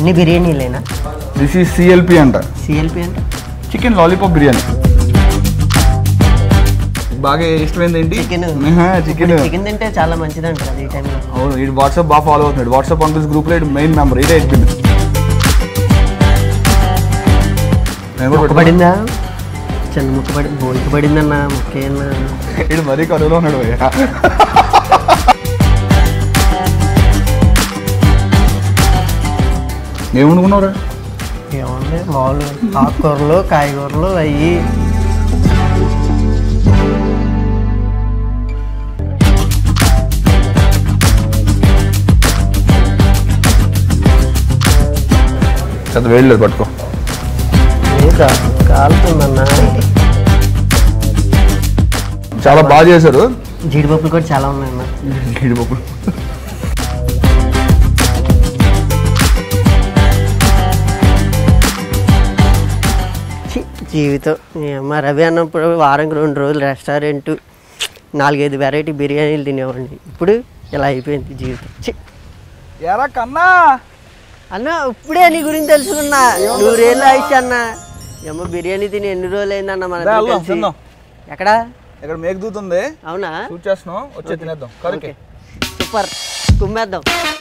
అన్ని బిర్యానీలేనా దిస్ ఈ సిఎల్పి అంట సిఎల్పి అంటే చికెన్ లాలీపాప్ బిర్యానీ బాగా ఇష్టమైంది ఏంటి చికెన్ చికెన్ చికెన్ తింటే చాలా మంచిది అంటారు అది ఈ టైంలో అవును ఈ వాట్సాప్ బాగా ఫాలో అవుతున్నాడు వాట్సాప్ అంకుల్స్ గ్రూప్ లో మెయిన్ మెంబర్ ఇదే అయిపోయింది నేను కూడా పెట్టుకున్నా. ముక్కబడిందా చిన్న ముక్కబడి బోల్కి పడిందన్న ముక్కేనా ఈడు మరీ కరువులో ఉన్నాడు భయ్యా ఏమనుకున్నావురా ఏముంది మామూలు ఆకుకూరలు కాయగూరలు అవి పెద్ద వేడి లేదు పట్టుకో లేదా కాలుతుందన్న చాలా బాగా చేశారు జీడిపప్పులు కూడా చాలా ఉన్నాయన్న జీడిపప్పులు ఛీ, జీవితం మా రవి అన్నప్పుడు వారానికి రెండు రోజులు రెస్టారెంట్ నాలుగైదు వెరైటీ బిర్యానీలు తినేవాడిని ఇప్పుడు ఇలా అయిపోయింది జీవితం ఛీ. ఎరా కన్నా అన్న ఇప్పుడే నీ గురించి తెలుసుకున్నా నూరేళ్ళు ఆయుష్ అన్న ఏమో బిర్యానీ తిని ఎన్ని రోజులు అయిందన్న మన రా, ఇద్దరం వెళ్దాం, కలిసి. తిందాం. ఎక్కడా ఇక్కడ మేక దూతుంది అవునా షూట్ చేస్తున్నాం వచ్చే తినేద్దాం కరెక్ట్ ఓకే సూపర్ కుమ్మేద్దాం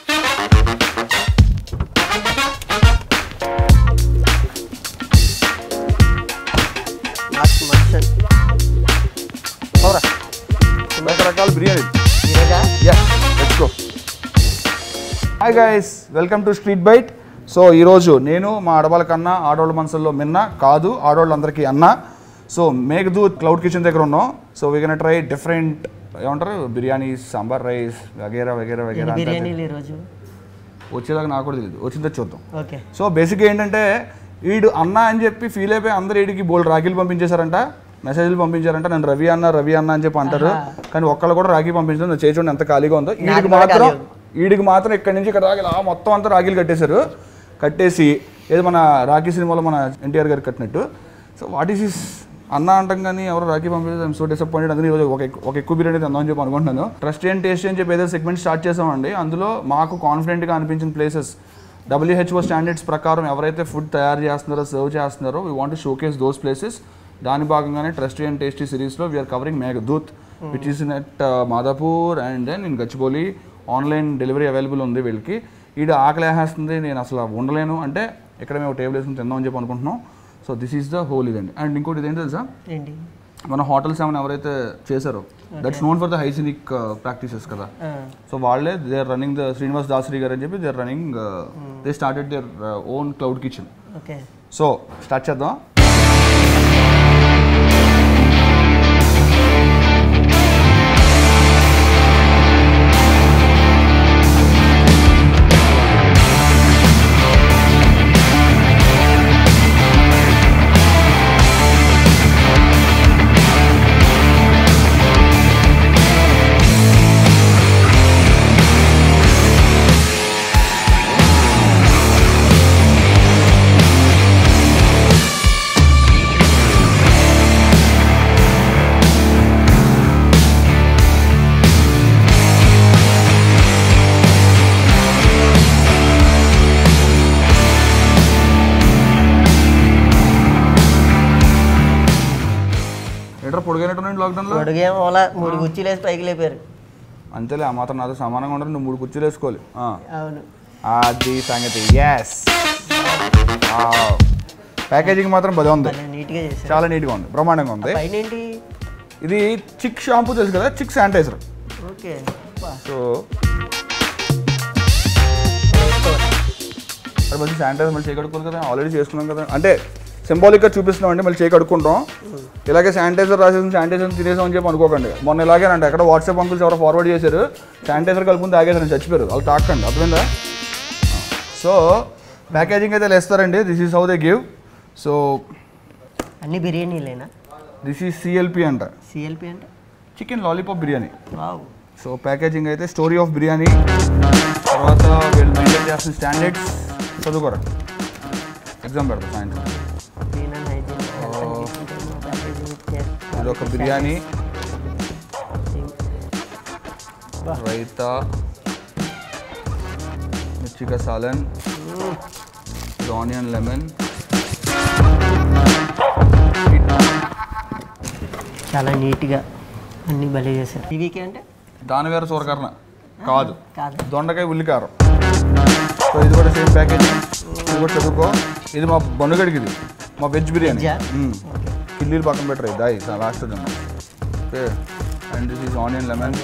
మస్త్ మస్త్ అవురా రకరకాల బిర్యానీ ఈరోజా yeah let's go hi guys welcome to street bite so ఈరోజు నేను మా ఆడవాళ్ళ కన్నా ఆడవాళ్ళ మనసుల్లో మిన్న కాదు ఆడవాళ్ళందరికీ అన్న సో మేఘదూత్ క్లౌడ్ కిచెన్ దగ్గర ఉన్నాం so we can try different ఏమంటారు బిర్యానీ సాంబార్ రైస్ వగేరా వగేరా వగేరా ఎన్ని అంతా బిర్యానీలు ఈరోజు వచ్చేదాకా నాకు కూడా తెలియదు వచ్చిందో చూద్దాం ఓకే సో బేసిక్గా ఏంటంటే వీడు అన్న అని చెప్పి ఫీల్ అయిపోయి అందరు వీడికి బోల్డ్ రాఖీలు పంపించేశారంట మెసేజ్లు పంపించారంట నన్ను రవి అన్న రవి అన్న అని చెప్పి అంటారు కానీ ఒక్కళ్ళు కూడా రాఖీ పంపించడం నా చేయి చూడండి ఎంత ఖాళీగా ఉందో వీడికి కూడా మాత్రం ఖాళీ వీడికి మాత్రం ఇక్కడి నుంచి ఇక్కడ దాకా ఇలా మొత్తం అంతా రాఖీలు కట్టేశారు కట్టేసి ఏదో మన రాఖీ సినిమాలో మన ఎన్టీఆర్ గారికి కట్టినట్టు సో వాట్ ఈస్ ఇస్ అన్న అంటాం కానీ ఎవరు రాఖీ పంపించలేదు ఐమ్ సో డిసప్పాయింటెడ్ అందుకే ఈరోజు ఒక ఎక్కు- ఒక ఎక్కువ బిర్యానీ తిందామని చెప్పి అనుకుంటున్నాను ట్రస్ట్ అండ్ టేస్ట్ అని చెప్పి ఏదో సెగ్మెంట్ స్టార్ట్ చేసామండి అందులో మాకు కాన్ఫిడెంట్గా అనిపించిన ప్లేసెస్ డబ్ల్యూహెచ్ఓ స్టాండర్డ్స్ ప్రకారం ఎవరైతే ఫుడ్ తయారు చేస్తున్నారో సర్వ్ చేస్తున్నారో we want showcase those places దాని భాగంగానే ట్రస్టీ అండ్ టేస్టీ సిరీస్లో we are covering Meghdoot which is in at Madhapur and then in Gachibowli online delivery available ఉంది వీళ్ళకి ఈడ ఆకలి వేస్తుంది నేను అసలు ఉండలేను అంటే ఇక్కడ మేము టేబుల్ వేసుకుని తిందామని చెప్పి అనుకుంటున్నాం so this is the whole ఇదండి అండ్ ఇంకోటి ఇదేంటి తెలుసా ఏంటి మన హోటల్స్ ఏమైనా ఎవరైతే చేశారో that's known for the hygienic practices కదా ఆ, సో వాళ్ళే they are running the Srinivas Dasari garu అని చెప్పి they are running they started their own cloud kitchen okay so start చేద్దాం ఎట్రా పొడిగైనట్టు లాక్డౌన్లో అడుగేమో అలా మూడు కుర్చీలు వేసి పైకి లేపారు అంతేలే ఆ మాత్రం నాతో సమానంగా ఉండదు నువ్వు మూడు కుర్చీలు వేసుకోవాలి ఆ. అవును అది సంగతి ఎస్ ప్యాకేజింగ్ మాత్రం భలే ఉంది భలే నీట్గా చేశారు చాలా నీట్గా ఉంది బ్రహ్మాండంగా ఉంది పైన ఏంటి ఇది చిక్ షాంపూ తెలుసు కదా చిక్ శానిటైజర్ ఓకే సో అది మళ్ళీ శానిటైజర్ మళ్ళీ చేయి కడుక్కోవాలి కదా ఆల్రెడీ చేసుకున్నాం కదా అంటే సింబాలిక్గా చూపిస్తున్నాం అండి మళ్ళీ చేయి కడుక్కుంటాం ఇలాగే శానిటైజర్ రాసేసి శానిటైజర్ తినేసాం అని చెప్పి అనుకోకండి మొన్న ఇలాగేనంట ఎక్కడ వాట్సాప్ అంకుల్స్ ఎవరో ఫార్వర్డ్ చేశారు శానిటైజర్ కలుపుకుని తాగేసారు చచ్చిపోయారు వాళ్ళు తాకండి అర్థమైందా సో ప్యాకేజింగ్ అయితే లేస్తారండి this is how they give so అన్ని బిర్యానీలేనా దిస్ ఈజ్ సిఎల్పి అంట సిఎల్పి అంటే chicken lollipop biryani wow so packaging అయితే స్టోరీ ఆఫ్ బిర్యానీ తర్వాత వీళ్ళు మెయింటైన్ చేస్తున్న స్టాండర్డ్స్ చదువుకోరా ఎగ్జామ్ పెడతా సాయంత్రం క్లీన్ అండ్ హైజీన్ ఇది ఒక బిర్యానీ రైతా మిర్చిక సాలన్ ఆనియన్ లెమన్ చాలా నీట్గా అన్నీ భలే చేశారు ఇవికి అంటే దాని వేరే సూరకరణ కాదు కాదు దొండకాయ ఉల్లికారం సో ఇది కూడా సేమ్ ప్యాకేజ్ ఇది కూడా చదువుకో ఇది మా బనుగడికి ఇది మా వెజ్ బిర్యానీ వెజ్జా? మ్మ్. కిల్లీలు పక్కన పెట్టరు దాయి లాస్ట్ తిన్నాం okay and this is onion lemon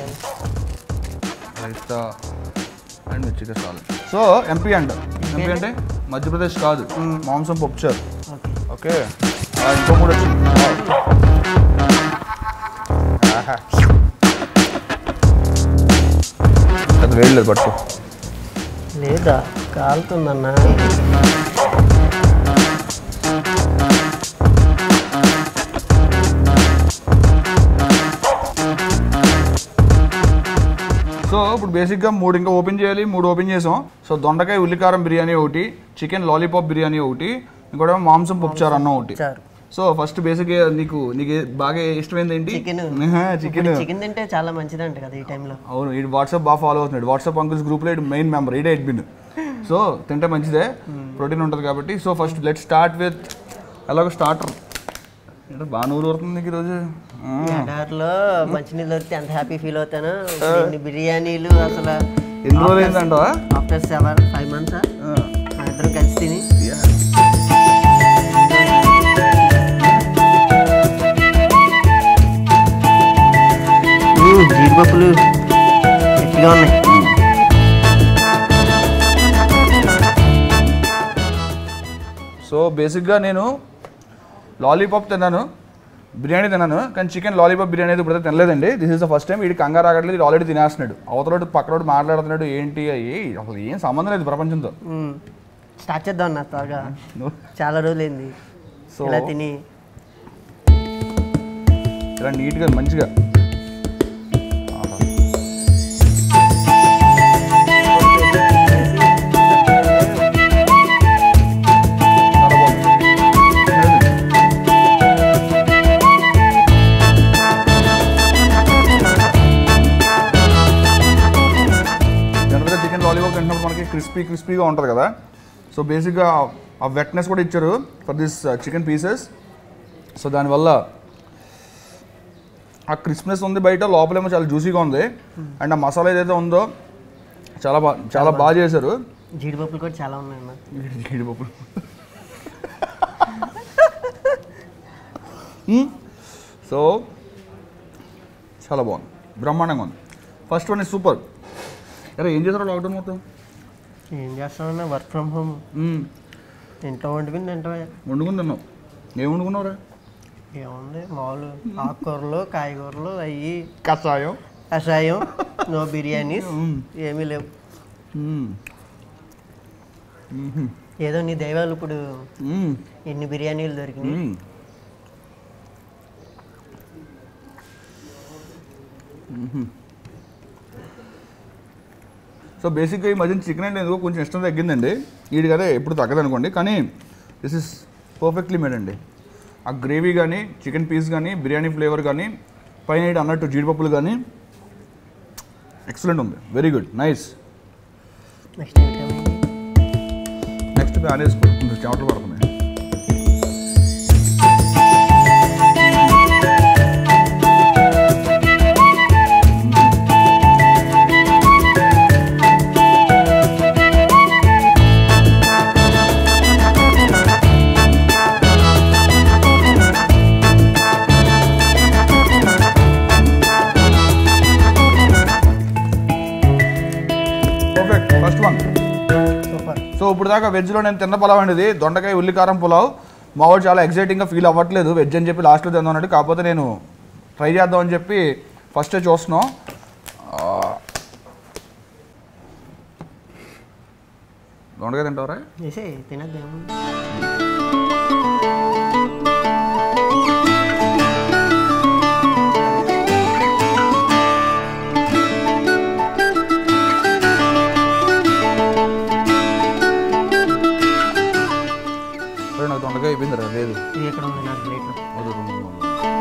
raita and మిర్చిగా చాలు సో ఎంపీ అంట ఎంపీ అంటే మధ్యప్రదేశ్ కాదు మాంసం పప్పుచారు ఓకే ఓకే ఆ, ఇంకో కూడా వచ్చింది ఆహా. అది వేయలేదు పట్టు లేదా కాలుతుందన్నా సో ఇప్పుడు బేసిక్గా మూడు ఇంకా ఓపెన్ చేయాలి మూడు ఓపెన్ చేసాం సో దొండకాయ ఉల్లికారం బిర్యానీ ఒకటి చికెన్ లాలీపాప్ బిర్యానీ ఒకటి ఇంకోటి మాంసం పప్పుచారు అన్నం ఒకటి చారు సో ఫస్ట్ బేసిక్ నీకు నీకు ఏ- బాగా ఇష్టమైంది ఏంటి చికెన్ చికెన్ చికెన్ తింటే చాలా మంచిదంట కదా ఈ టైంలో అవును ఈ వాట్సాప్ బాగా ఫాలో అవుతున్నాడు వాట్సాప్ అంకుల్స్ గ్రూప్లో మెయిన్ మెంబర్ ఈడే అడ్మిన్ సో తింటే మంచిదే ప్రోటీన్ ఉంటుంది కాబట్టి so first let start with ఎలాగో స్టార్టర్ ఏంటో బాగా నూరు ఊరుతుంది నీకు ఈరోజు ఆ. ఎడారిలో మంచినీళ్ళు దొరికితే ఎంత హ్యాపీ ఫీల్ అవుతాను ఇప్పుడు ఇన్ని బిర్యానీలు అసలు ఎన్ని రోజులు అయిందంటావా ఆఫ్టర్ సెవెన్ ఫైవ్ మంత్స్ ఆ. మా ఇద్దరం కలిసి తిని Yeah. ఊ, జీడిపప్పులు గట్టిగా ఉన్నాయి సో బేసిక్గా నేను లాలీపాప్ తిన్నాను బిర్యానీ తిన్నాను కానీ చికెన్ లాలీపాప్ బిర్యానీ అయితే ఇప్పుడు తినలేదండి this is the first time వీడి కంగారు రాగట్లేదు వీడు ఆల్రెడీ తినేస్తున్నాడు అవతలోడు పక్కనోడు మాట్లాడుతున్నాడు ఏంటి ఏ అసలు ఏం సంబంధం లేదు ప్రపంచంతో మ్మ్. స్టార్ట్ చేద్దాం అన్న త్వరగా నువ్వు చాలా రోజులైంది సో ఇలా తిని ఇలా నీట్గా మంచిగా ఆహా. చాలా బాగుంది. జనరల్గా చికెన్ లాలీపాప్ తింటున్నప్పుడు మనకి క్రిస్పీ క్రిస్పీగా ఉంటుంది కదా సో బేసిక్గా ఆ వెట్నెస్ కూడా ఇచ్చారు for this chicken pieces so దానివల్ల ఆ క్రిస్ప్నెస్ ఉంది బయట లోపలేమో చాలా జ్యూసీగా ఉంది అండ్ ఆ మసాలా ఏదైతే ఉందో చాలా బాగా చాలా బాగా చేశారు జీడిపప్పులు కూడా చాలా ఉన్నాయి అన్న జీడిపప్పులు సో చాలా బాగుంది బ్రహ్మాండంగా ఉంది ఫస్ట్ వన్ ఇస్ సూపర్ అరే ఏం చేశారు లాక్డౌన్ మొత్తం ఏం చేస్తామన్నా వర్క్ ఫ్రమ్ హోమ్ మ్మ్. ఇంట్లో వండుకుని తింటామే వండుకుని తిన్నావు ఏం వండుకున్నావురా ఏముంది మామూలు ఆకుకూరలు కాయగూరలు అవి కషాయం కషాయం నో బిర్యానీస్ ఏమీ లేవు మ్మ్. మ్మ్. ఏదో నీ దైవాలు ఇప్పుడు మ్మ్. ఎన్ని బిర్యానీలు దొరికినాయి మ్మ్. మ్మ్. సో బేసిక్గా ఈ మధ్యన చికెన్ అంటే ఎందుకో కొంచెం ఇష్టం తగ్గిందండి వీడి కదా ఎప్పుడు తగ్గదనుకోండి కానీ దిస్ ఇస్ పర్ఫెక్ట్లీ మేడ్ అండి ఆ గ్రేవీ కానీ చికెన్ పీస్ కానీ బిర్యానీ ఫ్లేవర్ కానీ పైన ఈడు అన్నట్టు జీడిపప్పులు కానీ ఎక్సలెంట్ ఉంది వెరీ గుడ్ నైస్ నెక్స్ట్ ఏంటో నెక్స్ట్ ప్యాన్ వేసుకో కొంచెం చెమటలు పడుతున్నాయి perfect first one super so ఇప్పుడు దాకా వెజ్లో నేను తిన్న పులావ్ అనేది దొండకాయ ఉల్లికారం పులావ్ మా వాడు చాలా ఎగ్జైటింగ్గా ఫీల్ అవ్వట్లేదు వెజ్ అని చెప్పి లాస్ట్లో తిందాం అన్నట్టు కాకపోతే నేను ట్రై చేద్దాం అని చెప్పి ఫస్టే చూస్తున్నాం ఆ. దొండకాయ తింటావరా చేసే తినద్దేమో సరే నాకు దొండకాయ అయిపోయిందిరా లేదు ఇది ఎక్కడ ఉంది నాకు ప్లేట్లో వద్దు, రెండు, మూడు.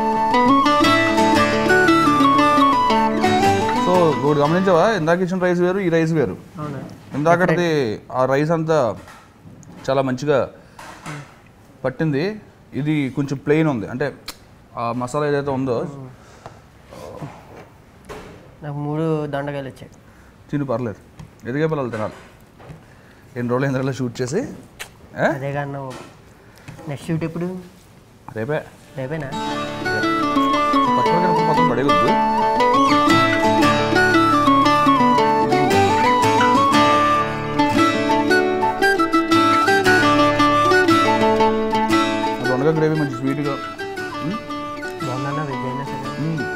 సో ఇప్పుడు గమనించావా ఇందాక ఇచ్చిన రైస్ వేరు ఈ రైస్ వేరు అవునా ఇందాకటిది ఆ రైస్ అంతా చాలా మంచిగా పట్టింది ఇది కొంచెం ప్లెయిన్ ఉంది అంటే ఆ మసాలా ఏదైతే ఉందో నాకు మూడు దొండకాయలు వచ్చాయి తిని పర్లేదు ఎదిగే పిల్లలు తినాలి ఎన్ని రోజులు ఎందుకు షూట్ చేసి ఏ? అదే కన్నా నెక్స్ట్ షూట్ ఎప్పుడు రేపే రేపేనా పచ్చడి మొత్తం పడేయొద్దు దొండగా గ్రేవీ మంచి స్వీట్గా బాగుందన్న వెజ్ అయినా సరే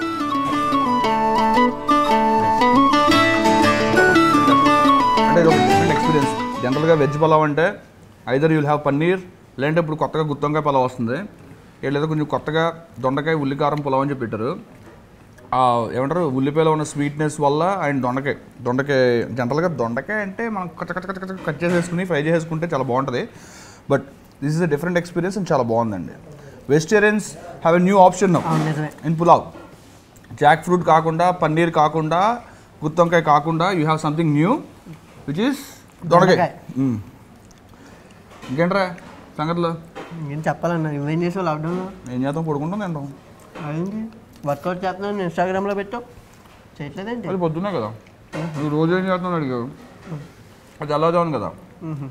అంటే ఇది ఒక డిఫరెంట్ ఎక్స్పీరియన్స్ జనరల్గా వెజ్ పలావ్ అంటే ఐదర్ యూల్ హ్యావ్ పన్నీర్ లేదంటే ఇప్పుడు కొత్తగా గుత్తొంకాయ పలావ్ వస్తుంది లేదా కొంచెం కొత్తగా దొండకాయ ఉల్లికారం పులావ్ అని చెప్పి పెట్టారు ఆ, ఏమంటారు ఉల్లిపాయలో ఉన్న స్వీట్నెస్ వల్ల అండ్ దొండకాయ దొండకాయ జనరల్గా దొండకాయ అంటే మనం కచ్చ కచ్చ కచ్చ కచ్చ కట్ చేసేసుకుని ఫ్రై చేసుకుంటే చాలా బాగుంటుంది but this is a different experience and చాలా బాగుందండి vegetarians have a new option అవును నిజమే ఇన్ పులావ్ జాక్ ఫ్రూట్ కాకుండా పన్నీర్ కాకుండా గుత్తొంకాయ కాకుండా you have something new which is దొండకాయ దొండకాయ. మ్మ్. ఇంకేంట్రా సంగతిలో ఏం చెప్పాలన్నా నువ్వేం చేసావు లాక్డౌన్లో ఏం చేద్దాం పడుకుంటాం తింటాం అదేంటి వర్కౌట్ చేస్తున్నాను ఇన్స్టాగ్రామ్లో పెట్టావు చేయట్లేదేంటి అది పొద్దున్నే కదా నువ్వు రోజు ఏం చేస్తున్నావు అడిగావు అది తెల్లవారుజామున కదా మ్మ్.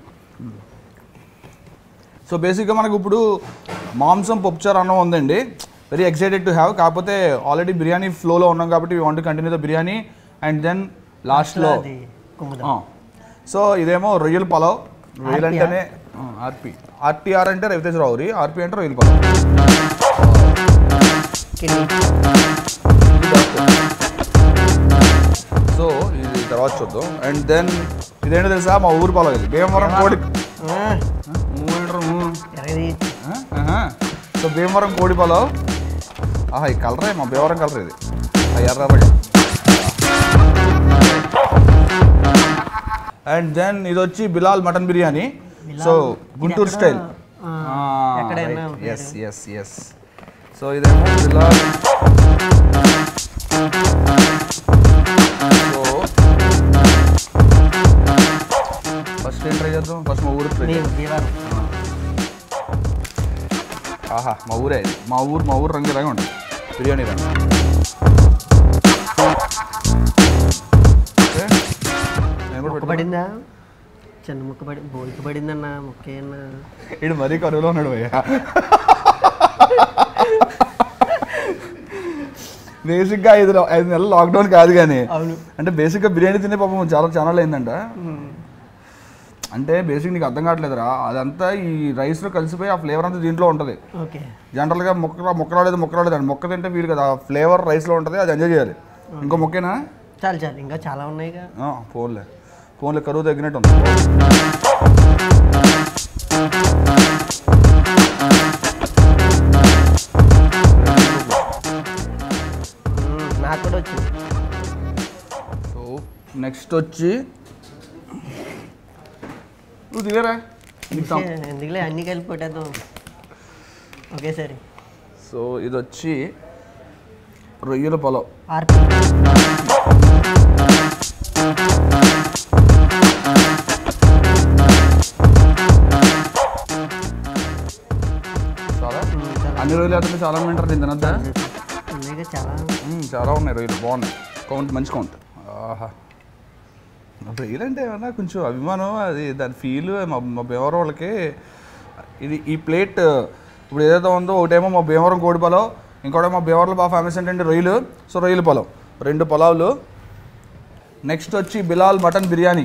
సో బేసిక్గా మనకు ఇప్పుడు మాంసం పప్పుచారు అన్నం ఉందండి వెరీ ఎక్సైటెడ్ టు హ్యావ్ కాకపోతే ఆల్రెడీ బిర్యానీ ఫ్లోలో ఉన్నాం కాబట్టి we want continue the biryani and then లాస్ట్లో అది కుమ్ముదాం సో ఇదేమో రొయ్యల పలావ్ రొయ్యలు RP ఆ? అంటేనే ఆర్పి ఆర్టీఆర్ అంటే రవితేజ్ రావురి ఆర్పి అంటే రొయ్యల పలావ్ కిడ్నీ సో ఇది తర్వాత చూద్దాం అండ్ దెన్ ఇదేంటో తెలుసా మా ఊరు పలావ్ ఇది భీమవరం కోడి ఆ, ఊ ఏంట్రా ఊ? ఎరగది ఆ? ఆహా. సో భీమవరం కోడి పలావ్ ఆహా ఈ కలరే మా భీమవరం కలర్ ఇది ఆ ఎర్రగా అండ్ దెన్ ఇది వచ్చి బిలాల్ మటన్ బిర్యానీ సో గుంటూరు ఇది స్టైల్ ఎక్కడ, ఆ, ఎక్కడైనా ఎస్ ఎస్ ఎస్ సో ఇదేమో బిలాల్ సో ఫస్ట్ ఏం ట్రై చేద్దాం ఫస్ట్ మా ఊరు ట్రై మేము దీవారం ఆహా మా ఊరే ఇది. మా ఊరు మా ఊరు రంగు ఇలాగే ఉంటుంది బిర్యానీ రంగు ఓకే. నేను కూడా ముక్క పెట్టుకున్నా. పడిందా చిన్న ముక్క పడి బోల్కి పడిందన్న ముక్క ఏమన్నా ఈడు మరీ కరువులో ఉన్నాడు భయ్య బేసిక్గా ఐదు ఐదు నెలలు లాక్డౌన్ కాదు కానీ అవును అంటే బేసిక్గా బిర్యానీ తినే పాపం చాలా ఛానల్ అయిందంట అంటే బేసిక్ నీకు అర్థం కావట్లేదురా అదంతా ఈ రైస్లో కలిసిపోయి ఆ ఫ్లేవర్ అంతా దీంట్లో ఉంటుంది ఓకే జనరల్గా ముక్క ముక్క రాలేదు ముక్క రాలేదు అని మొక్క తింటే వీలు కదా ఆ ఫ్లేవర్ రైస్లో ఉంటుంది అది ఎంజాయ్ చేయాలి ఇంకో మొక్కేనా చాలు చాలు ఇంకా చాలా ఉన్నాయిగా ఆ, ఫోన్లే ఫోన్లే కరువు తగ్గినట్టు ఉంది మ్మ్, నాకు కూడా వచ్చింది సో నెక్స్ట్ వచ్చి నువ్వు దిగరా నీకు సం- ఏ, ఎందుకులే అన్ని కలిపి కొట్టేద్దాం ఒకేసారి సో ఇది వచ్చి రొయ్యల పొలం ఆర్పి చాలా మ్మ్, చాలా అన్ని రోజులు అయితే చాలా మంది తింటారు నేను తినద్దా ఉన్నాయిగా చాలా మ్మ్, చాలా ఉన్నాయి రొయ్యలు బాగున్నాయి కౌంట్ మంచి కౌంట్ ఆహా రొయ్యలు అంటే ఏమన్నా కొంచెం అభిమానం అది దాని ఫీల్ మా మా భీమవరం వాళ్ళకి ఇది ఈ ప్లేట్ ఇప్పుడు ఏదైతే ఉందో ఒకటేమో మా భీమవరం కోడి పొలం ఇంకోటేమో మా భీమవరంలో బాగా ఫేమస్ ఏంటంటే రొయ్యలు సో రొయ్యల పొలం రెండు పొలావులు నెక్స్ట్ వచ్చి Bilal mutton biryani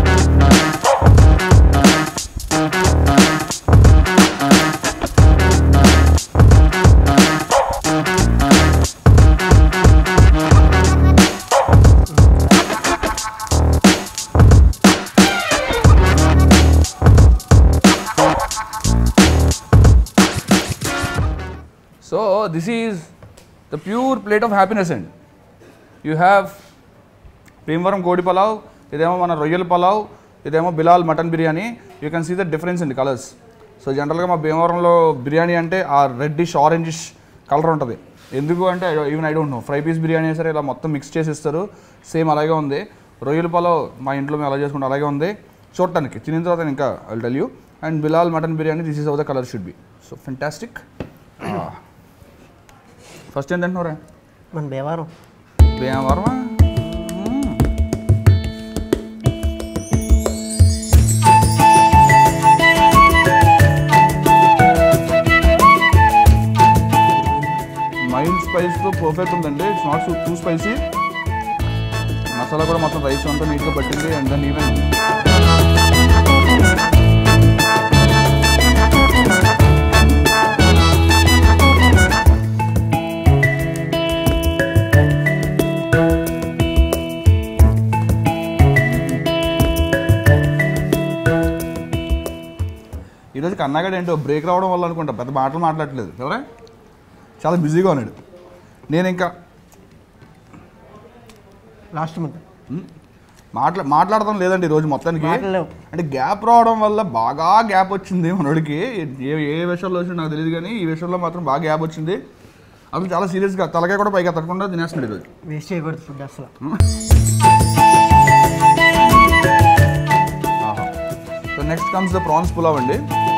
so this is the pure plate of happiness and you have Bhimavaram కోడి పలావ్ ఇదేమో మన రొయ్యల పలావ్ ఇదేమో Bilal mutton biryani you can see the difference in colours so జనరల్గా మా భీమవరంలో బిర్యానీ అంటే ఆ రెడ్డిష్ ఆరెంజిష్ కలర్ ఉంటుంది ఎందుకు అంటే even I don't know fry piece biryani సరే ఇలా మొత్తం మిక్స్ చేసి ఇస్తారు సేమ్ అలాగే ఉంది రొయ్యల పలావ్ మా ఇంట్లో మేము అలా చేసుకుంటాం అలాగే ఉంది చూడటానికి తినిన తర్వాత ఇంకా I tell you and Bilal mutton biryani this is how the colour should be so fantastic first ఏం తింటున్నారా మన భీమవరం భీమవరమా మ్మ్. మైల్డ్ స్పైస్తో పర్ఫెక్ట్ ఉందండి it's not too spicy masala కూడా మొత్తం రైస్ అంతా నీట్గా పట్టింది అండ్ దెన్ ఈవెన్ ఈరోజు కన్నాగడ ఏంటో బ్రేక్ రావడం వల్ల అనుకుంటా పెద్ద మాటలు మాట్లాడట్లేదు ఎవరా చాలా బిజీగా ఉన్నాడు నేను ఇంకా లాస్ట్ మంత్ మాట్లా మాట్లాడడం లేదండి ఈరోజు మొత్తానికి మాట్లాడలేవు. అంటే గ్యాప్ రావడం వల్ల బాగా గ్యాప్ వచ్చింది మనోడికి ఏ ఏ విషయంలో వచ్చిందో నాకు తెలియదు కానీ ఈ విషయంలో మాత్రం బాగా గ్యాప్ వచ్చింది అసలు చాలా సీరియస్గా తలకాయ కూడా పైగా తట్టకుండా తినేస్తున్నాడు ఈరోజు వేస్ట్ చేయకూడదు ఫుడ్ అసలు so next comes the prawns pulao అండి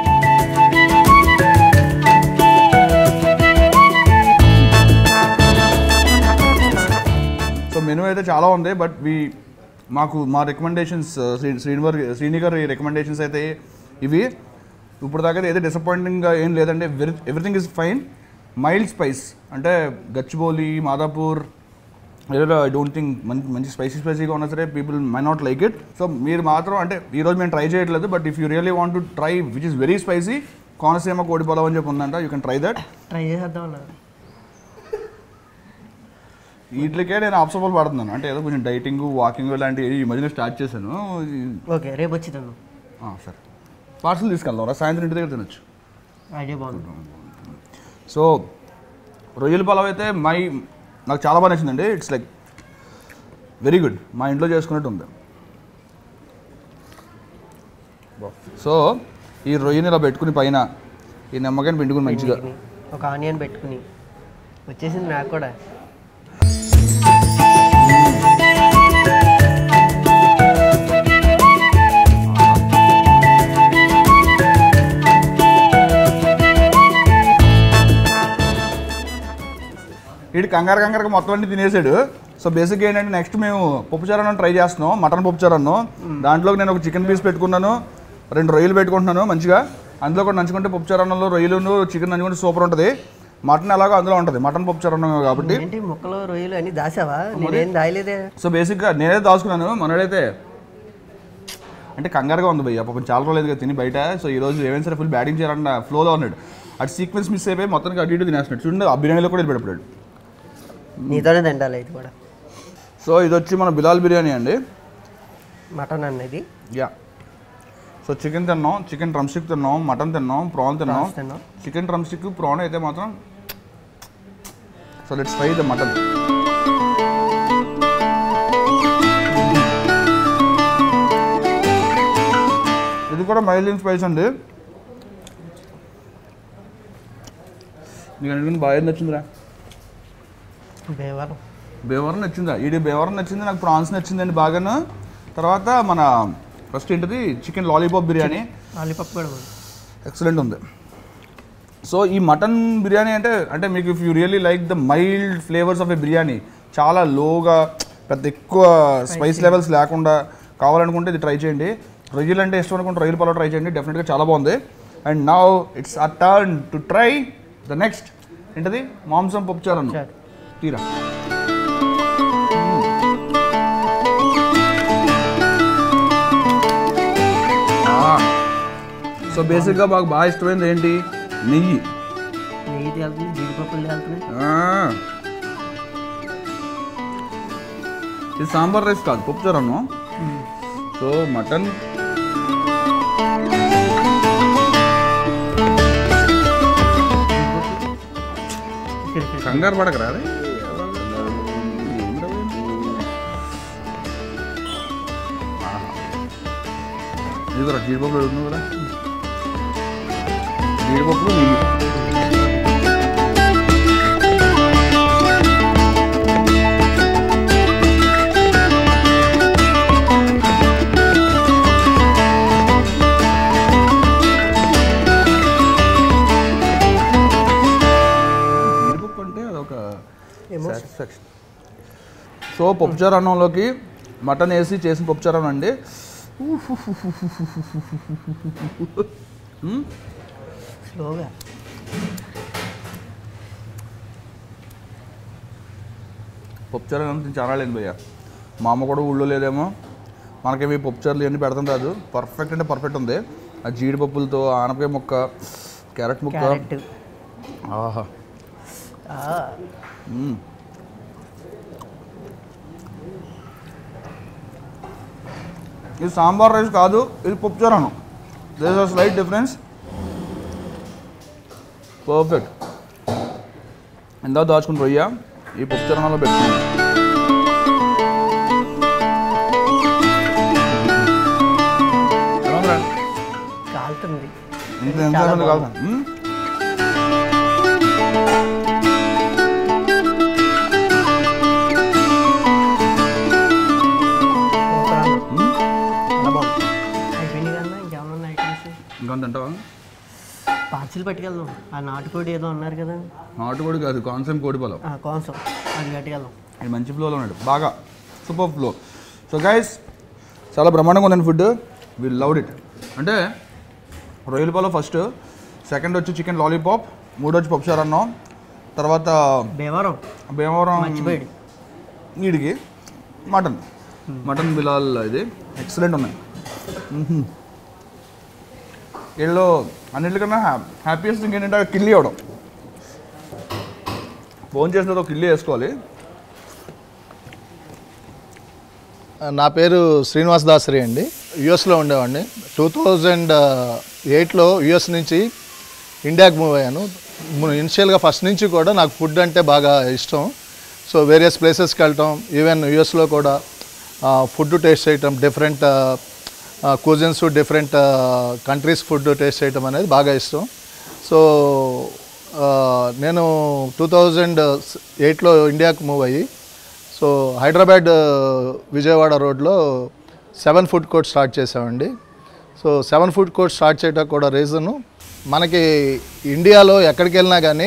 సో మెనూ అయితే చాలా ఉంది బట్ వి మాకు మా రికమెండేషన్స్ శ్రీనివర్ శ్రీని గారి రికమెండేషన్స్ అయితే ఇవి ఇప్పుడు దాకా అయితే డిసప్పాయింటింగ్గా ఏం లేదండి everything is fine mild spice అంటే గచ్చిబౌలి మాదాపూర్ ఏదో ఐ డోంట్ థింక్ మంచి మంచి స్పైసీ స్పైసీగా ఉన్నా సరే people may not like it so మీరు మాత్రం అంటే ఈరోజు మేము ట్రై చేయట్లేదు but if you really want to try which is very spicy Konaseema కోడి పొలవ్ అని చెప్పి ఉందంట you can try that try చేసేద్దాం అన్నారు వీటికే నేను ఆప్సబుల్ పడుతున్నాను అంటే ఏదో కొంచెం డైటింగ్ వాకింగ్ ఇలాంటివి ఈ మధ్యన స్టార్ట్ చేశాను ఓకే రేపు వచ్చి తిన్నాం ఆ, సరే పార్సల్ తీసుకెళ్దాం రా సాయంత్రం ఇంటి దగ్గర తినొచ్చు ఐడియా బాగుంది సో రొయ్యల పొలవ్ అయితే మై నాకు చాలా బాగా నచ్చిందండి ఇట్స్ లైక్ వెరీ గుడ్ మా ఇంట్లో చేసుకున్నట్టు ఉంది సో ఈ రొయ్యని ఇలా పెట్టుకుని పైన ఈ నిమ్మకాయని పిండుకుని మంచిగా ఒక ఆనియన్ పెట్టుకుని వచ్చేసింది నాకు కూడా వీడు కంగారు కంగారుగా మొత్తం అన్ని తినేసాడు సో బేసిక్ ఏంటంటే నెక్స్ట్ మేము పప్పుచారన్నం ట్రై చేస్తున్నాం మటన్ పప్పుచారన్నం దాంట్లో నేను ఒక చికెన్ పీస్ పెట్టుకున్నాను రెండు రొయ్యలు పెట్టుకుంటున్నాను మంచిగా అందులో కూడా నంచుకుంటే పప్పుచారన్నంలో రొయ్యలు చికెన్ నంచుకుంటే సూపర్ ఉంటుంది మటన్ ఎలాగో అందులో ఉంటుంది మటన్ పప్పుచారన్నం కాబట్టి ఏంటి ముక్కలు రొయ్యలు అన్ని దాసావా నేనేం దాయలేదే సో బేసిక్గా నేనే దాచుకున్నాను మనోడైతే అంటే కంగారుగా ఉంది భయ్య పాపం చాలా రోజులు లేదు తిని బయట సో ఈ రోజు ఏమైనా సరే ఫుల్ బ్యాటింగ్ చేయాలన్న ఫ్లోలో ఉన్నాడు అటు సీక్వెన్స్ మిస్ అయిపోయి మొత్తానికి అటు ఇటు తినేస్తున్నాడు చూడండి ఆ బిర్యానీలో కూడా వెళ్ళిపెట్టాడు నీతోనే తిండాలి ఇది కూడా సో ఇది వచ్చి మన బిలాల్ బిర్యానీ అండి మటన్ అనేది యా సో చికెన్ తిన్నాం చికెన్ డ్రమ్ స్టిక్ తిన్నాం మటన్ తిన్నాం ప్రాన్ తిన్నాం Prawns తిన్నాం. చికెన్ డ్రమ్ స్టిక్ ప్రాన్ అయితే మాత్రం so let's fry the mutton ఇది కూడా మైలిన్ స్పైస్ అండి నీకు అన్నిటికీ బాగా ఏది నచ్చిందిరా భీమవరం బేవరం నచ్చిందా ఇది బేవరం నచ్చింది నాకు ప్రాన్స్ నచ్చిందండి బాగాను తర్వాత మన ఫస్ట్ ఏంటిది చికెన్ లాలీపాప్ బిర్యానీ లాలీపాప్ కూడా ఉంది ఎక్సలెంట్ ఉంది సో ఈ మటన్ బిర్యానీ అంటే అంటే మీకు if you really like the mild flavours of a biryani చాలా లోగా పెద్ద ఎక్కువ స్పైస్ లెవెల్స్ లేకుండా కావాలనుకుంటే ఇది ట్రై చేయండి రొయ్యలు అంటే ఇష్టం అనుకుంటే రొయ్యల పొలం ట్రై చేయండి డెఫినెట్గా చాలా బాగుంది and now it's a turn to try the next ఏంటది మాంసం పప్పుచారు చారు. తీరా సో బేసిక్గా మాకు బాగా ఇష్టమైనది ఏంటి నెయ్యి నెయ్యి తేలుతుంది జీడిపప్పులు తేలుతున్నాయి ఆ. ఇది సాంబార్ రైస్ కాదు పప్పుచారు అన్నం సో మటన్ ఇక్కడ ఇక్కడ. కంగారు పడకరా అరే ఇదిగోరా జీడిపప్పులు అడుగుతున్నావు కదా జీడిపప్పులు నెయ్యి సాటిస్ఫాక్షన్ సో పప్పుచారు అన్నంలోకి మటన్ వేసి చేసిన పప్పుచారు అన్నం అండి మ్మ్. స్లోగా పప్పుచారు అన్నం తిని చాలా లేదు భయ్య మా అమ్మ కూడా ఊళ్ళో లేదేమో మనకేమి పప్పుచారులు ఇవన్నీ పెడతాం రాదు పర్ఫెక్ట్ అంటే పర్ఫెక్ట్ ఉంది ఆ జీడిపప్పులతో ఆనపకాయ ముక్క క్యారెట్ ముక్క క్యారెట్ ఆహా మ్మ్. ఇది సాంబార్ రైస్ కాదు ఇది పప్పుచారు అన్నం does a slight difference perfect ఎంత దాచుకుని రొయ్య ఈ పప్పుచారు అన్నంలో పెట్టుకున్నాను ఎలా ఉందిరా? కాలుతుంది ఇంత ఎంత చాలా ఉంది కాదు బాగుంది. మ్మ్? సూపర్ అన్న మ్మ్? చాలా బాగుంది అయిపోయింది కన్నా ఇంకేమన్నా ఉన్నాయి ఐటమ్స్ ఇంకా తింటావా పార్సిల్ పట్టుకెళ్దాం ఆ నాటుకోడి ఏదో అన్నారు కదా నాటుకోడి కాదు కాన్సెమ్ కోడి పొలం ఆ కోసం అది పట్టుకెళ్దాం ఇది మంచి ఫ్లోలో ఉన్నాడు బాగా సూపర్ ఫ్లో సో గైస్ చాలా బ్రహ్మాండంగా ఉందండి ఫుడ్ విల్ లవ్డ్ ఇట్ అంటే రొయ్యల పొలం ఫస్ట్ సెకండ్ వచ్చి చికెన్ లాలీపాప్ మూడు వచ్చి పప్పుచారు అన్నం తర్వాత భీమవరం భీమవరం మర్చిపోయాడు వీడికి మటన్ మటన్ బిలాల్ ఇది ఎక్సలెంట్ ఉన్నాయి మ్మ్హ్మ్. వీళ్ళు అన్నిటికన్నా హ్యా హ్యాపీయెస్ట్ థింగ్ ఏంటంటే కిల్లీ అవడం ఫోన్ చేసిన తర్వాత కిల్లీ వేసుకోవాలి నా పేరు శ్రీనివాస్ దాసరి అండి యుఎస్లో ఉండేవాడిని టూ థౌజండ్ ఎయిట్లో యుఎస్ నుంచి ఇండియాకి మూవ్ అయ్యాను ఇనిషియల్గా ఫస్ట్ నుంచి కూడా నాకు ఫుడ్ అంటే బాగా ఇష్టం సో వేరియస్ ప్లేసెస్కి వెళ్ళటం ఈవెన్ యుఎస్లో కూడా ఫుడ్ టేస్ట్ చేయటం different cuisines different countries food taste చేయటం అనేది బాగా ఇష్టం సో ఆ, నేను టూ థౌజండ్ ఎయిట్లో ఇండియాకి మూవ్ అయ్యి సో హైదరాబాద్ ఆ, విజయవాడ రోడ్లో సెవెన్ ఫుడ్ కోర్ట్ స్టార్ట్ చేసామండి so seven food court start చేయడానికి కూడా రీజను మనకి ఇండియాలో ఎక్కడికి వెళ్ళినా కానీ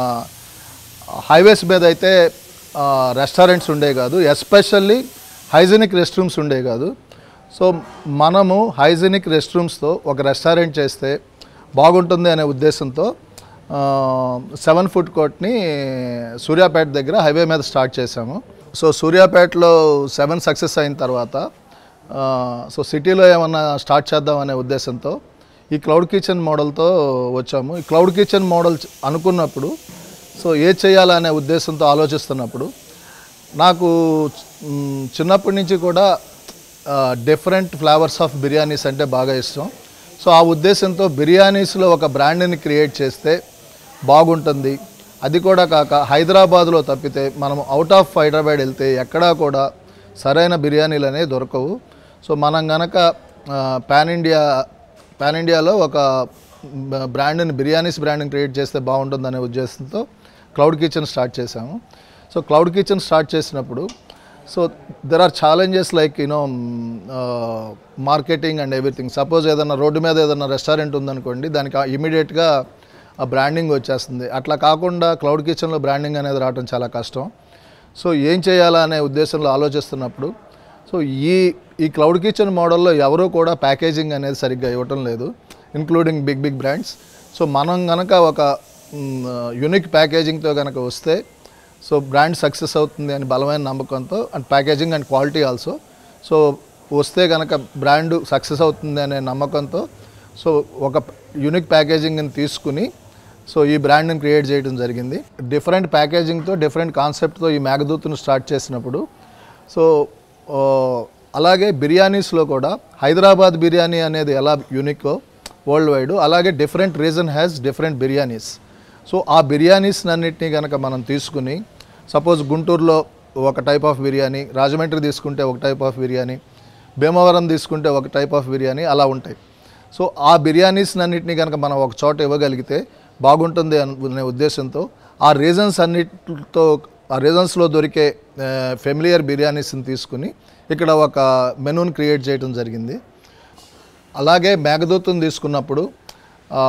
హైవేస్ మీద అయితే రెస్టారెంట్స్ ఉండే కాదు ఎస్పెషల్లీ హైజీనిక్ రెస్ట్ రూమ్స్ ఉండే కాదు సో మనము హైజీనిక్ రెస్ట్ రూమ్స్తో ఒక రెస్టారెంట్ చేస్తే బాగుంటుంది అనే ఉద్దేశంతో సెవెన్ ఫుడ్ కోర్ట్ని సూర్యాపేట దగ్గర హైవే మీద స్టార్ట్ చేశాము సో సూర్యాపేటలో సెవెన్ సక్సెస్ అయిన తర్వాత ఆ, సో సిటీలో ఏమన్నా స్టార్ట్ చేద్దాం అనే ఉద్దేశంతో ఈ క్లౌడ్ కిచెన్ మోడల్తో వచ్చాము ఈ క్లౌడ్ కిచెన్ మోడల్ చ- అనుకున్నప్పుడు సో ఏ చేయాలనే ఉద్దేశంతో ఆలోచిస్తున్నప్పుడు నాకు మ్, చిన్నప్పటి నుంచి కూడా డిఫరెంట్ ఫ్లేవర్స్ ఆఫ్ బిర్యానీస్ అంటే బాగా ఇష్టం సో ఆ ఉద్దేశంతో బిర్యానీస్లో ఒక బ్రాండ్ని క్రియేట్ చేస్తే బాగుంటుంది అది కూడా కాక హైదరాబాద్లో తప్పితే మనం అవుట్ ఆఫ్ హైదరాబాద్ వెళ్తే ఎక్కడా కూడా సరైన బిర్యానీలు అనేవి దొరకవు సో మనం గనక పాన్ ఇండియా పాన్ ఇండియాలో ఒక బ్రాండ్ని బిర్యానీస్ బ్రాండ్ని క్రియేట్ చేస్తే బాగుంటుందనే ఉద్దేశంతో క్లౌడ్ కిచెన్ స్టార్ట్ చేశాము సో క్లౌడ్ కిచెన్ స్టార్ట్ చేసినప్పుడు so there are challenges like you know marketing and everything suppose ఏదైనా రోడ్డు మీద ఏదైనా రెస్టారెంట్ ఉందనుకోండి దానికి ఇమీడియట్గా ఆ బ్రాండింగ్ వచ్చేస్తుంది అట్లా కాకుండా క్లౌడ్ కిచెన్లో బ్రాండింగ్ అనేది రావడం చాలా కష్టం సో ఏం చేయాలా అనే ఉద్దేశంలో ఆలోచిస్తున్నప్పుడు సో ఈ ఈ క్లౌడ్ కిచెన్ మోడల్లో ఎవరూ కూడా ప్యాకేజింగ్ అనేది సరిగ్గా ఇవ్వటం లేదు including big big brands so మనం గనక ఒక యునిక్ ప్యాకేజింగ్తో కనుక వస్తే సో బ్రాండ్ సక్సెస్ అవుతుంది అని బలమైన నమ్మకంతో and packaging and quality also so వస్తే కనుక బ్రాండ్ సక్సెస్ అవుతుంది అనే నమ్మకంతో సో ఒక యునిక్ ప్యాకేజింగ్ని తీసుకుని సో ఈ బ్రాండ్ని క్రియేట్ చేయడం జరిగింది డిఫరెంట్ ప్యాకేజింగ్తో డిఫరెంట్ కాన్సెప్ట్తో ఈ మేఘదూత్ను స్టార్ట్ చేసినప్పుడు సో ఆ, అలాగే బిర్యానీస్లో కూడా హైదరాబాద్ బిర్యానీ అనేది ఎలా యూనిక్కో వరల్డ్ వైడ్ అలాగే different region has different biryanis so ఆ బిర్యానీస్ అన్నిటినీ కనుక మనం తీసుకుని సపోజ్ గుంటూరులో ఒక టైప్ ఆఫ్ బిర్యానీ రాజమండ్రి తీసుకుంటే ఒక టైప్ ఆఫ్ బిర్యానీ భీమవరం తీసుకుంటే ఒక టైప్ ఆఫ్ బిర్యానీ అలా ఉంటాయి సో ఆ బిర్యానీస్ అన్నిటినీ కనుక మనం ఒక చోట ఇవ్వగలిగితే బాగుంటుంది అనే ఉద్దేశంతో ఆ రీజన్స్ అన్నిటితో ఆ రీజన్స్లో దొరికే ఫెమిలియర్ బిర్యానీస్ని తీసుకుని ఇక్కడ ఒక మెనూని క్రియేట్ చేయడం జరిగింది అలాగే మేఘదూతం తీసుకున్నప్పుడు ఆ,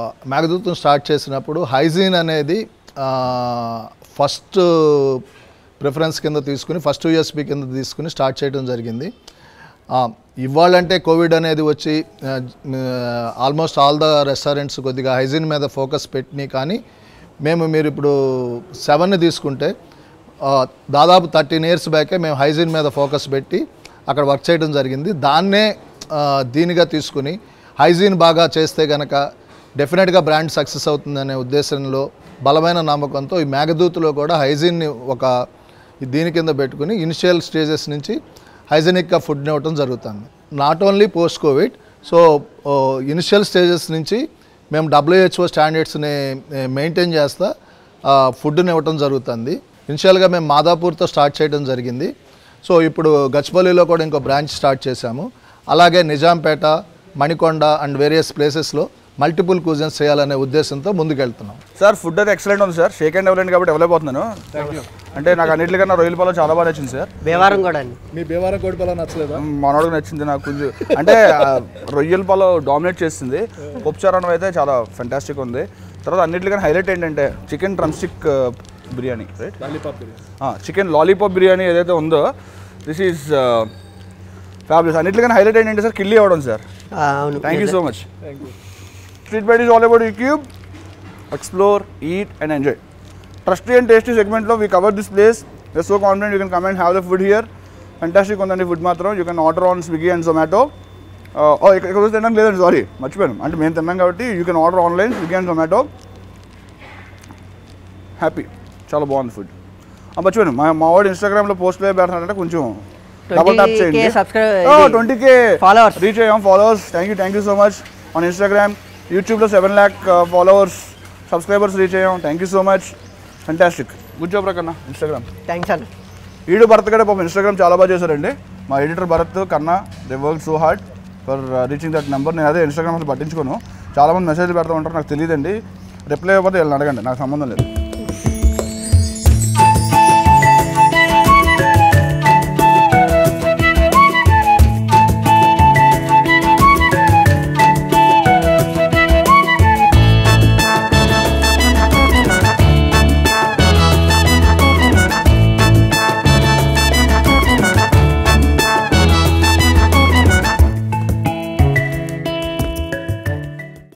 మేఘదూతం స్టార్ట్ చేసినప్పుడు హైజీన్ అనేది ఫస్ట్ ప్రిఫరెన్స్ కింద తీసుకుని ఫస్ట్ యూఎస్పీ కింద తీసుకుని స్టార్ట్ చేయడం జరిగింది ఆ, ఇవ్వాలంటే కోవిడ్ అనేది వచ్చి ఆల్మోస్ట్ ఆల్ ద రెస్టారెంట్స్ కొద్దిగా హైజీన్ మీద ఫోకస్ పెట్టినాయి కానీ మేము మీరు ఇప్పుడు సెవెన్ తీసుకుంటే ఆ, దాదాపు థర్టీన్ ఇయర్స్ బ్యాకే మేము హైజీన్ మీద ఫోకస్ పెట్టి అక్కడ వర్క్ చేయడం జరిగింది దాన్నే ఆ, దీనిగా తీసుకుని హైజీన్ బాగా చేస్తే కనుక డెఫినెట్గా బ్రాండ్ సక్సెస్ అవుతుందనే ఉద్దేశంలో బలమైన నమ్మకంతో ఈ మేఘదూత్లో కూడా హైజీన్ని ఒక దీని కింద పెట్టుకుని ఇనిషియల్ స్టేజెస్ నుంచి హైజెనిక్గా ఫుడ్ని ఇవ్వటం జరుగుతుంది not only post covid so initial stages నుంచి మేము డబ్ల్యూహెచ్ఓ స్టాండర్డ్స్ని మెయింటైన్ చేస్తా ఫుడ్ని ఇవ్వటం జరుగుతుంది ఇనిషియల్గా మేము మాదాపూర్తో స్టార్ట్ చేయడం జరిగింది సో ఇప్పుడు గచ్చిబౌలిలో కూడా ఇంకో బ్రాంచ్ స్టార్ట్ చేశాము అలాగే నిజాంపేట మణికొండ అండ్ వేరియస్ ప్లేసెస్లో మల్టిపుల్ క్యూజన్స్ చేయాలనే ఉద్దేశంతో ముందుకెళ్తున్నాం సార్ ఫుడ్ అయితే ఎక్సలెంట్ ఉంది సార్ షేక్ అండ్ ఎవరెంట్ కాబట్టి డెవలప్ అవుతున్నాను అంటే నాకు అన్నింటికన్నా రొయ్యల పాలు చాలా బాగా నచ్చింది సార్ భీమవరం కూడా అండి మీ భీమవరం కోడిపల్ల నచ్చలేదా మనోడికి నచ్చింది నాకు కొంచెం అంటే ఆ, రొయ్యల పాలు డామినేట్ చేస్తుంది ఉపచారం అయితే చాలా ఫెంటాస్టిక్ ఉంది తర్వాత అన్నింటికన్నా హైలైట్ ఏంటంటే chicken drumstick biryani right lollipop chicken lollipop biryani ఏదైతే ఉందో దిస్ ఈజ్ ఫ్యాబ్లెస్ అన్నింటికన్నా హైలైట్ ఏంటంటే సార్ కిల్లీ అవ్వడం సార్ ఆ, అవును thank you so much street bite is all about e cube explore eat and enjoy trusty and tasty సెగ్మెంట్లో we cover this place yes so confident you can come and have the food here fantastic ఉందండి food మాత్రం you can order on Swiggy and Zomato ఓ ఇక్కడ ఇక్కడ తినడం లేదండి sorry మర్చిపోయాను అంటే మేము తిన్నాం కాబట్టి you can order online Swiggy and Zomato happy చాలా బాగుంది ఫుడ్ మర్చిపోయాను మా మా వాడు ఇన్స్టాగ్రామ్లో పోస్ట్లో పెడుతున్నాడంటే కొంచెం డబుల్ ట్యాప్ 20K చేయండి subscribe- ఇది ట్వంటీ కే followers. రీచ్ అయ్యాం followers thank you thank you so much on Instagram యూట్యూబ్లో seven lakh followers subscribers reach అయ్యాం thank you so much fantastic good job రకన్నా ఇన్స్టాగ్రామ్ థ్యాంక్స్ అన్న ఈడు భరత్ కూడా పాపం ఇన్స్టాగ్రామ్ చాలా బాగా చేశారండి మా ఎడిటర్ భరత్ కన్నా they work so hard for reaching that number నేను అదే ఇన్స్టాగ్రామ్ అసలు పట్టించుకోను చాలామంది మెసేజ్లు పెడతా ఉంటారు నాకు తెలియదండి రిప్లై ఇవ్వకపోతే వీళ్ళని అడగండి నాకు సంబంధం లేదు